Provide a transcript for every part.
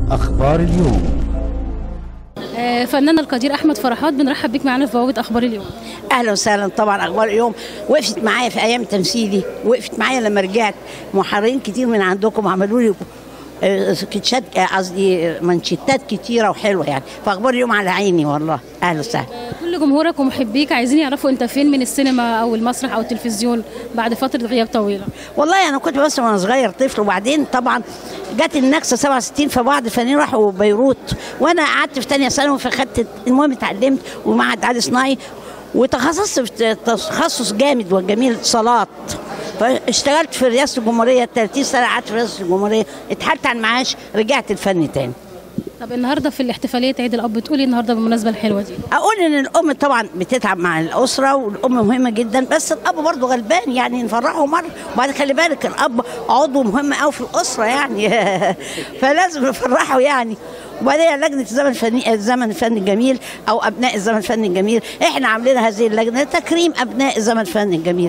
أخبار اليوم آه، فنان القدير احمد فرحات بنرحب بيك معانا في بوابه اخبار اليوم اهلا وسهلا طبعا اخبار اليوم وقفت معايا في ايام تمثيلي وقفت معايا لما رجعت محررين كتير من عندكم عملوا لي آه، سكتشات آه، قصدي منشتات كتيره وحلوه يعني فاخبار اليوم على عيني والله اهلا وسهلا آه، كل جمهورك ومحبيك عايزين يعرفوا انت فين من السينما او المسرح او التلفزيون بعد فتره غياب طويله والله انا كنت بس وانا صغير طفل وبعدين طبعا جت النكسه 67 فبعض الفنانين راحوا بيروت وانا قعدت في ثانيه ثانوي فخدت المهم اتعلمت ومعهد عالي صناعي وتخصصت في تخصص جامد وجميل اتصالات فاشتغلت في رئاسه الجمهوريه 30 سنه قعدت في رئاسه الجمهوريه اتحلت على المعاش رجعت الفن تاني طب النهارده في الاحتفاليه عيد الاب بتقولي النهارده بالمناسبه الحلوه دي اقول ان الام طبعا بتتعب مع الاسره والام مهمه جدا بس الاب برضه غلبان يعني نفرحه مره وبعد خلي بالك الاب عضو مهم قوي في الاسره يعني فلازم نفرحه يعني وبعدين لجنه الزمن الفني الزمن الفني الجميل او ابناء الزمن الفني الجميل احنا عاملين هذه اللجنه لتكريم ابناء الزمن الفني الجميل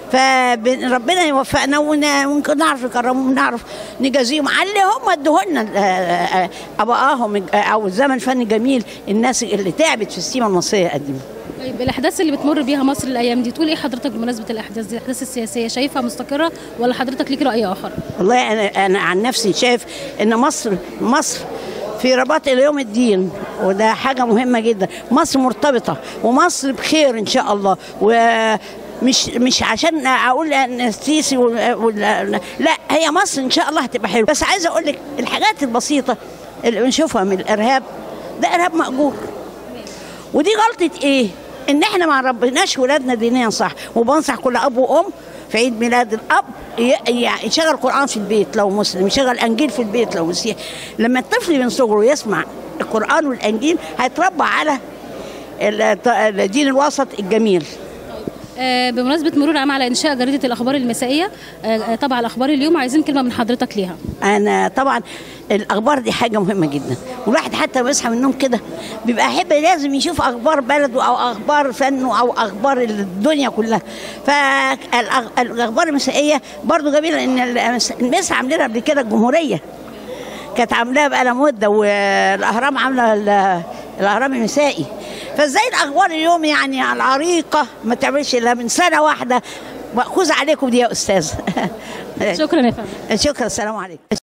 فربنا يوفقنا ون- ونكون نعرف نكرمهم ونعرف نجازيهم على اللي هم ادوهولنا آه، ابائهم او الزمن الفني الجميل الناس اللي تعبت في السينما المصريه القديمه طيب الاحداث اللي بتمر بيها مصر الايام دي تقول ايه حضرتك بمناسبه الاحداث دي الاحداث السياسيه شايفها مستقره ولا حضرتك ليك راي اخر والله انا انا عن نفسي شايف ان مصر مصر في رباط الى يوم الدين وده حاجه مهمه جدا مصر مرتبطه ومصر بخير ان شاء الله ومش مش عشان اقول ان السيسي وال- وال- لا هي مصر ان شاء الله هتبقى حلوه بس عايزه اقول لك الحاجات البسيطه اللي بنشوفها من الارهاب ده ارهاب ماجور ودي غلطه ايه؟ ان احنا ما ربيناش ولادنا دينيا صح وبنصح كل اب وام في عيد ميلاد الاب ي- يعني يشغل قران في البيت لو مسلم يشغل انجيل في البيت لو مسيحي لما الطفل من صغره يسمع القران والانجيل هيتربى على الت- الدين الوسط الجميل آه، بمناسبه مرور عام على انشاء جريده الاخبار المسائيه آه، آه، طبعا الاخبار اليوم عايزين كلمه من حضرتك ليها انا طبعا الاخبار دي حاجه مهمه جدا والواحد حتى بيصحى من النوم كده بيبقى يحب لازم يشوف اخبار بلده او اخبار فنه او اخبار الدنيا كلها فالاخبار المسائيه برضو جميله ان المس- المسا عاملينها قبل كده الجمهوريه كانت عاملاها بقى مده والاهرام عامله ال- الاهرام المسائي فازاي الاخبار اليوم يعني العريقه ما تعملش الا من سنه واحده مأخوذ عليكم دي يا استاذ شكرا يا فندم شكرا السلام عليكم